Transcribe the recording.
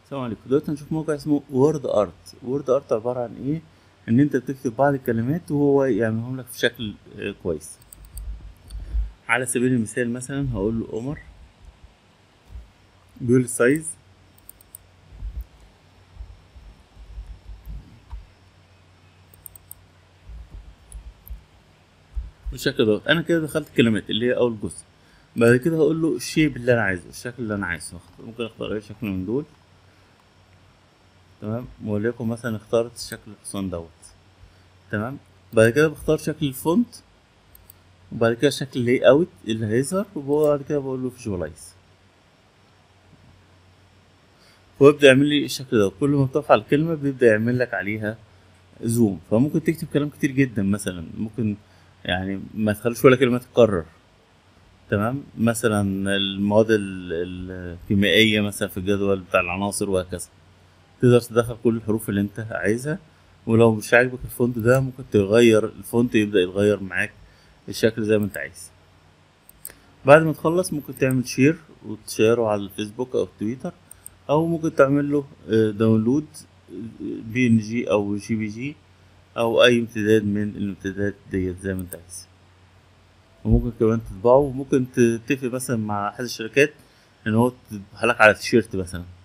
السلام عليكم دلوقتي هنشوف موقع اسمه وورد ارت وورد ارت عبارة عن ايه ان انت بتكتب بعض الكلمات وهو يعملهم لك في شكل آه، كويس على سبيل المثال مثلا هقول له عمر بيقول السايز بالشكل دوت انا كده دخلت كلمات اللي هي اول جزء بعد كده هقول له الشيب اللي انا عايزه الشكل اللي انا عايزه هختار- ممكن اختار اي شكل من دول تمام وليكن مثلا اخترت شكل الحصان دوت تمام بعد كده بختار شكل الفونت وبعد كده شكل اللاي اوت اللي هيظهر وبعد كده بقول له فيجوالايز ويبدأ يعمل لي الشكل ده كل ما بتقف على الكلمة بيبدأ يعمل لك عليها زوم فممكن تكتب كلام كتير جدا مثلا ممكن يعني ما تخليش ولا كلمة تتكرر تمام مثلا المواد ال- الكيميائية مثلا في الجدول بتاع العناصر وهكذا تقدر تدخل كل الحروف اللي انت عايزها ولو مش عاجبك الفونت ده ممكن تغير الفونت يبدأ يتغير معاك الشكل زي ما انت عايز بعد ما تخلص ممكن تعمل شير وتشيره على الفيسبوك او تويتر او ممكن تعمل له آه، داونلود بي ان جي او جي بي جي او اي امتداد من الامتدادات ديت زي ما انت عايز وممكن كمان تطبعه وممكن تتفق مثلا مع احد الشركات ان هو تطبعها لك على تيشيرت مثلا